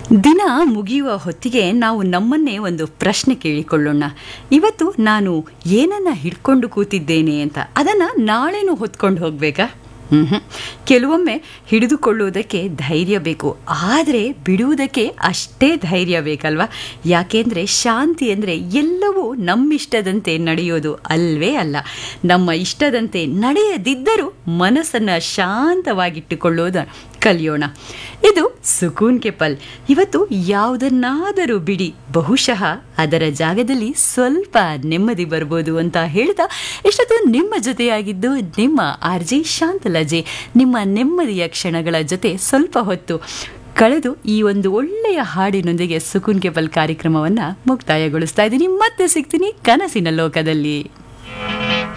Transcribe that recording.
ದಿನ ಮುಗಿಯುವ ಹೊತ್ತಿಗೆ ನಾವು ನಮ್ಮನ್ನೇ ಒಂದು ಪ್ರಶ್ನೆ ಕೇಳಿಕೊಳ್ಳೋಣ ಇವತ್ತು ನಾನು ಏನನ್ನ ಹಿಡ್ಕೊಂಡು ಕೂತಿದ್ದೇನೆ ಅಂತ ಅದನ್ನ ನಾಳೆನೂ ಹೊತ್ಕೊಂಡು ಹೋಗ್ಬೇಕಾ ಹ್ಮ್ ಕೆಲವೊಮ್ಮೆ ಹಿಡಿದುಕೊಳ್ಳುವುದಕ್ಕೆ ಧೈರ್ಯ ಬೇಕು ಆದರೆ ಬಿಡುವುದಕ್ಕೆ ಅಷ್ಟೇ ಧೈರ್ಯ ಬೇಕಲ್ವಾ ಯಾಕೆಂದ್ರೆ ಶಾಂತಿ ಅಂದರೆ ಎಲ್ಲವೂ ನಮ್ಮಿಷ್ಟದಂತೆ ನಡೆಯೋದು ಅಲ್ವೇ ಅಲ್ಲ ನಮ್ಮ ಇಷ್ಟದಂತೆ ನಡೆಯದಿದ್ದರೂ ಮನಸ್ಸನ್ನು ಶಾಂತವಾಗಿಟ್ಟುಕೊಳ್ಳೋದು ಕಲಿಯೋಣ ಇದು ಸುಕೂನ್ ಕೆ ಪಲ್ ಇವತ್ತು ಯಾವುದನ್ನಾದರೂ ಬಿಡಿ ಬಹುಶಃ ಅದರ ಜಾಗದಲ್ಲಿ ಸ್ವಲ್ಪ ನೆಮ್ಮದಿ ಬರ್ಬೋದು ಅಂತ ಹೇಳ್ತಾ ಇಷ್ಟೊತ್ತು ನಿಮ್ಮ ಜೊತೆಯಾಗಿದ್ದು ನಿಮ್ಮ ಆರ್ ಜೆ ಶಾಂತಲಜೆ ನಿಮ್ಮ ನೆಮ್ಮದಿಯ ಕ್ಷಣಗಳ ಜೊತೆ ಸ್ವಲ್ಪ ಹೊತ್ತು ಕಳೆದು ಈ ಒಂದು ಒಳ್ಳೆಯ ಹಾಡಿನೊಂದಿಗೆ ಸುಕೂನ್ ಕೆ ಪಲ್ ಕಾರ್ಯಕ್ರಮವನ್ನು ಮುಕ್ತಾಯಗೊಳಿಸ್ತಾ ಇದ್ದೀನಿ ಮತ್ತೆ ಸಿಗ್ತೀನಿ ಕನಸಿನ ಲೋಕದಲ್ಲಿ